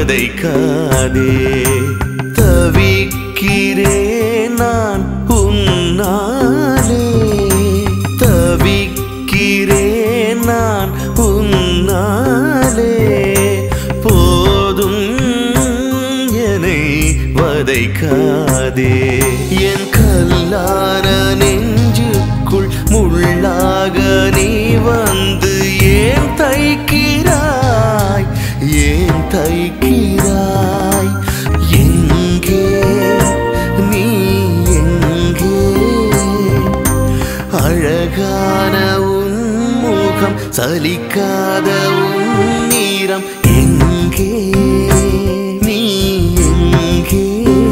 வதைக்காதே தவிக்கிறேன் நான் உன்னாலே தவிக்கிறேன் நான் உன்னாலே போதும் என்னை வதைக்காதே என் கல்லான நெஞ்சுக்குள் முள்ளாக நீ வந்து ஏன் தைக்கிறாய் ஏன் தைக்கிறாய் எங்கே நீ எங்கே அழகான உன் முகம் சலிக்காத உன் நீரம் எங்கே நீ எங்கே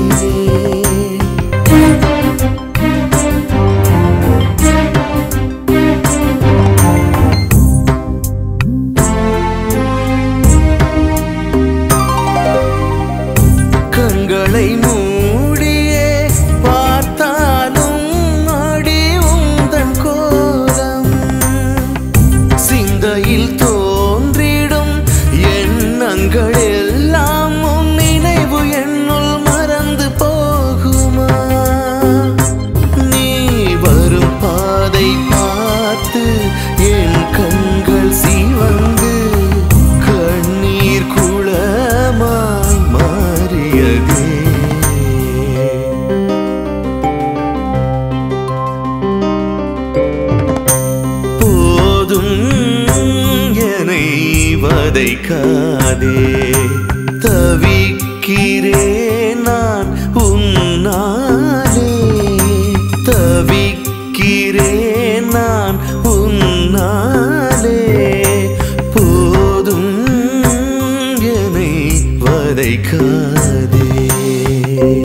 கண்களை மூடியே பார்த்தாலும் அடி உந்தன் கோலம் சிந்தையில் தோன்றிடும் எண்ணங்கள் எல்லாம் உன் நினைவு என்னுள் மறந்து போகுமா நீ வரும் பாதை பார்த்து என் கண்கள் சிவந்து கண்ணீர் குளமாய் மாறியதே போதும் என்னை வதைக்காதே தவிக்கிறேன் நான் உன்னாலே தவிக்கிறேன் நான் உன்னாலே போதும் என்னை வதைக்காதே